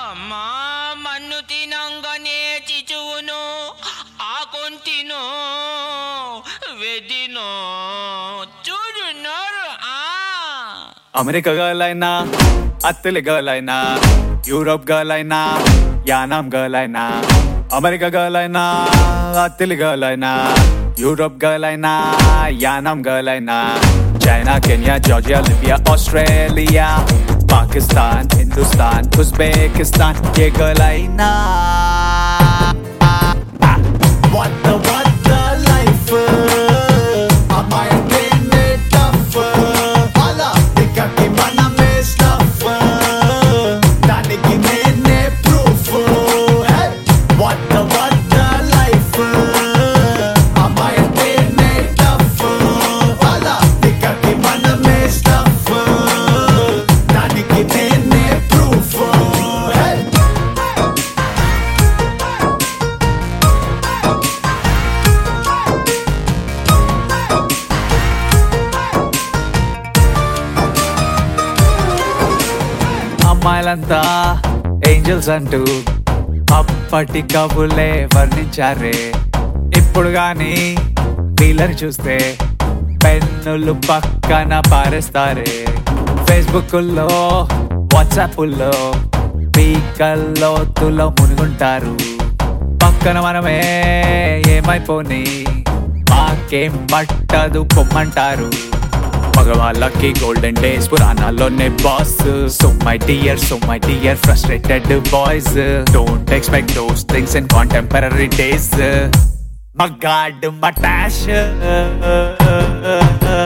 అమ్మా మన్ను తినంగానే చిచువును ఆకొంటిను వెదిను చూడున్నారు ఆ అమెరికా గర్ల్ అయినా అత్తలి గర్ల్ అయినా యూరోప్ గర్ల్ అయినా యానాం గర్ల్ అయినా అమెరికా గర్ల్ అయినా అత్తలి గర్ల్ అయినా యూరోప్ గర్ల్ అయినా యానాం గర్ల్ అయినా China Kenya Georgia Libya Australia Pakistan Hindustan Uzbekistan ఏ గర్ల్ అయినా What the what the life అమ్మాయి అంటేనే tough అలా దిక్కకి మనమే stuff దానికి నేనే proof Hey! What the what the life అమ్మాయి అంటేనే tough అలా దిక్కకి మనమే stuff దానికి నేనే proof Hey! అమ్మాయిలంతా ఏంజల్స్ అంటూ అప్పటి కబులే వర్ణించారే ఇప్పుడు గాని వీళ్ళని చూస్తే పెన్నులు పక్కన పారేస్తారే ఫేస్బుక్లో వాట్సాప్లో పీకల్లో తులో మునుగుంటారు పక్కన మనమే ఏమైపోని మాకేం పట్టదు పొమ్మంటారు మగవాళ్ళకి గోల్డెన్ డేస్ పురాణాల్లోనే boss so my dear so my dear frustrated boys don't expect those things in contemporary days మగాడ్ మటాష్